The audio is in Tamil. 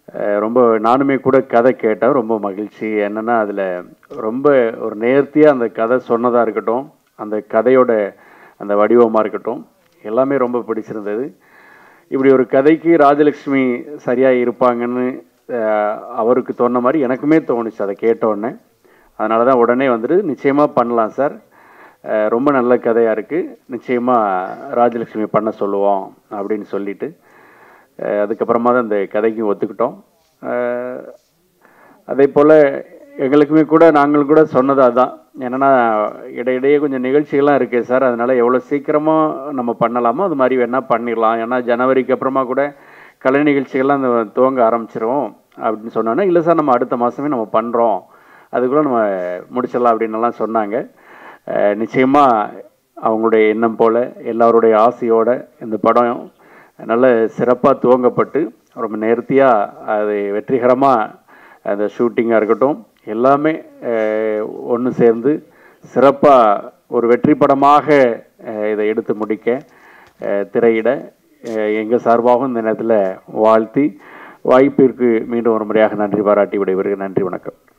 அஹ் ரொம்ப நானுமே கூட கதை கேட்டேன் ரொம்ப மகிழ்ச்சி என்னென்னா அதில் ரொம்ப ஒரு நேர்த்தியாக அந்த கதை சொன்னதாக இருக்கட்டும் அந்த கதையோட அந்த வடிவமாக இருக்கட்டும் எல்லாமே ரொம்ப பிடிச்சிருந்தது இப்படி ஒரு கதைக்கு ராஜலக்ஷ்மி சரியாக இருப்பாங்கன்னு அஹ், அவருக்கு தோணுன மாதிரி எனக்குமே தோணுச்சு அதை கேட்ட உடனே அதனால தான் உடனே வந்துட்டு நிச்சயமாக பண்ணலாம் சார் அஹ், ரொம்ப நல்ல கதையாக இருக்குது நிச்சயமாக ராஜலக்ஷ்மி பண்ண சொல்லுவோம் அப்படின்னு சொல்லிட்டு அஹ், அதுக்கப்புறமா தான் இந்த கதைக்கு ஒத்துக்கிட்டோம் அஹ், அதே போல் எங்களுக்குமே கூட நாங்கள் கூட சொன்னது அதுதான் என்னென்னா இடையிடையே கொஞ்சம் நிகழ்ச்சிகள்லாம் இருக்குது சார் அதனால் எவ்வளோ சீக்கிரமாக நம்ம பண்ணலாமோ அது மாதிரி வேணால் பண்ணிடலாம் ஏன்னா ஜனவரிக்கு அப்புறமா கூட கலை நிகழ்ச்சிகள்லாம் அந்த துவங்க ஆரம்பிச்சிரும் அப்படின்னு சொன்னோன்னா இல்லை சார் நம்ம அடுத்த மாதமே நம்ம பண்ணுறோம் அதுக்குள்ளே நம்ம முடிச்சிடலாம் அப்படின்னு எல்லாம் சொன்னாங்க அஹ் நிச்சயமா அவங்களுடைய எண்ணம் போல எல்லாருடைய ஆசையோட இந்த படம் நல்ல சிறப்பாக துவங்கப்பட்டு ரொம்ப நேர்த்தியாக அது வெற்றிகரமாக அந்த ஷூட்டிங்காக இருக்கட்டும் எல்லாமே ஒன்று சேர்ந்து சிறப்பாக ஒரு வெற்றி படமாக அஹ், இதை எடுத்து முடிக்க அஹ், திரையிட எங்கள் சார்பாகவும் இந்த நேரத்தில் வாழ்த்தி வாய்ப்பிற்கு மீண்டும் ஒரு முறையாக நன்றி பாராட்டி விடைபெறுகிறேன் நன்றி வணக்கம்